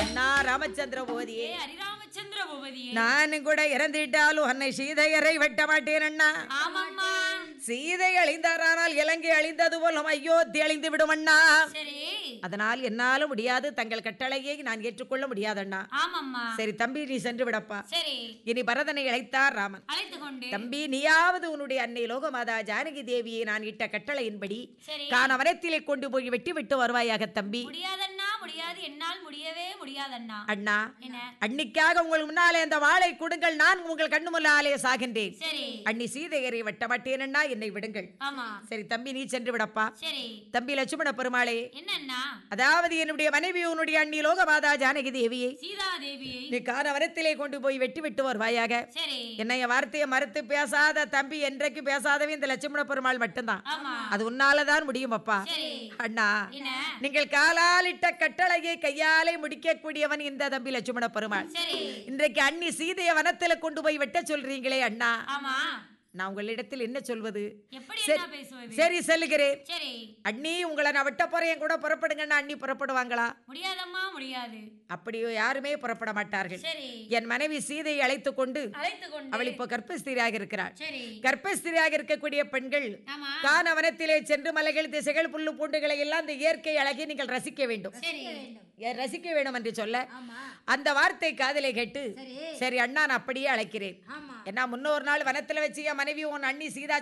அண்ணா ராமச்சந்திர போதியே ஏ ஹரிராமச்சந்திர பூபதியே நானும் கூட இறந்துட்டாலும் அன்னை சீதையரை வெட்ட மாட்டேன் அண்ணா ஆமாம்மா சீதை அழிந்தாரானால் இலங்கை அழிந்தது போலும் அயோத்தி அழிந்து விடும் அண்ணா சரி அதனால் என்னால முடியாது தங்கள் கட்டளையை நான் ஏற்றுக்கொள்ள முடியாது அண்ணா ஆமாம்மா சரி தம்பி நீ சென்று விடப்பா சரி இனி பரதனை அழைத்தார் ராமன் அழைத்து கொண்டு தம்பி நீயாவது உன்னுடைய அன்னை லோகமாதா ஜானகி தேவியை நான் இட்ட கட்டளையின்படி சரி கானவனத்திலே கொண்டு போய் வெட்டி விட்டு வருவாயாக தம்பி முடியாதண்ணா முடியாது என்னால் முடியவே முடியாதண்ணா அண்ணா என்ன அன்னிக்காக உங்கள் முன்னாலே அந்த வாளை கொடுங்கள் நான் உங்கள் கண்ணு முன்னாலே சாகின்றேன் சரி அன்னி சீதையரை வெட்ட மாட்டேன் அண்ணா என்னை விடுங்கள் ஆமா சரி தம்பி நீ சென்று விடப்பா சரி தம்பி லட்சுமண பெருமாளே என்னண்ணா அதாவது என்னுடைய மனைவி உன்னுடைய அண்ணி லோகமாதா ஜானகி தேவியை சீதா தேவியை நீ கானவனத்திலே கொண்டு போய் வெட்டி விட்டு வருவாயாக சரி என்னைய வார்த்தையை மறுத்து பேசாத தம்பி என்றைக்கு பேசாதவே இந்த லட்சுமண பெருமாள் மட்டும்தான் ஆமா அது உன்னாலதான் முடியும் அப்பா சரி அண்ணா என்ன நீங்கள் காலாலிட்ட கட்டளையை கையாலே முடிக்கக்கூடியவன் இந்த தம்பி லட்சுமண பெருமாள் சரி இன்றைக்கு அண்ணி சீதைய வனத்துல கொண்டு போய் வெட்ட சொல்றீங்களே அண்ணா ஆமா நான் உங்களிடத்தில் என்ன சொல்வது எப்படி சரி. என்ன பேசுவது சரி செல்லுகிறேன் சரி அண்ணி உங்களை நான் வெட்ட போறேன் என் கூட புறப்படுங்கன்னா அண்ணி புறப்படுவாங்களா முடியாதம்மா முடியாது அப்படி யாருமே புறப்பட மாட்டார்கள் சரி என் மனைவி சீதையை அழைத்து கொண்டு அழைத்து கொண்டு அவள் இப்போ கர்ப்பஸ்திரியாக இருக்கிறாள் சரி கர்ப்பஸ்திரியாக இருக்கக்கூடிய பெண்கள் ஆமா கானவனத்திலே சென்று மலைகள் திசைகள் புல்லு பூண்டுகளை எல்லாம் இந்த இயற்கை அழகை நீங்கள் ரசிக்க வேண்டும் சரி ஏ, ரசிக்க வேண்டும் என்று சொல்ல ஆமா அந்த வார்த்தை காதலை கேட்டு சரி சரி அண்ணா நான் அப்படியே அழைக்கிறேன் ஆமா ஏன்னா முன்னொரு நாள் வனத்துல வச்சு என் மனைவி உன் அண்ணி சீதா